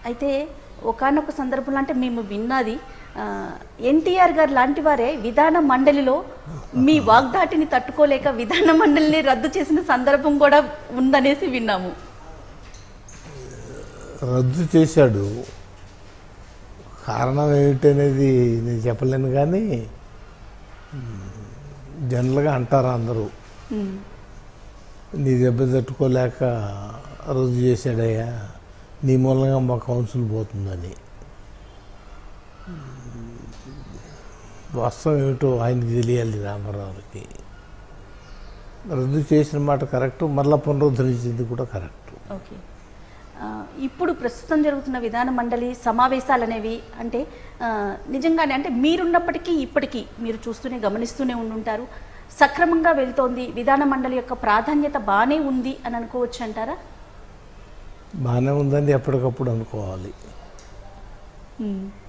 అయితే ఒకానొక సందర్భంలో అంటే మేము విన్నది ఎన్టీఆర్ గారు లాంటి వారే విధాన మండలిలో మీ వాగ్దాటిని తట్టుకోలేక విధాన మండలిని రద్దు చేసిన సందర్భం కూడా ఉందనేసి విన్నాము రద్దు చేశాడు కారణం ఏమిటనేది నేను చెప్పలేను కానీ మ్, జనరల్గా అంటారు అందరూ ఉమ్, నీ దెబ్బ తట్టుకోలేక రద్దు చేశాడయ్యా నీ మూలంగా మా కౌన్సిల్ పోతుందని వాస్తవం ఏమిటో ఆయనకి తెలియాలి రామారావుకి రద్దు చేసిన మాట కరెక్ట్ మళ్ళా పునరుద్ధరించింది కూడా కరెక్ట్ ఓకే ఆ, ఇప్పుడు ప్రస్తుతం జరుగుతున్న విధాన మండలి సమావేశాలు అనేవి అంటే ఆ, నిజంగానే అంటే మీరున్నప్పటికీ ఇప్పటికీ మీరు చూస్తూనే గమనిస్తూనే ఉండుంటారు సక్రమంగా వెళ్తోంది విధాన మండలి యొక్క ప్రాధాన్యత బాగానే ఉంది అని అనుకోవచ్చు అంటారా బాగానే ఉందని ఎప్పటికప్పుడు అనుకోవాలి ఉమ్.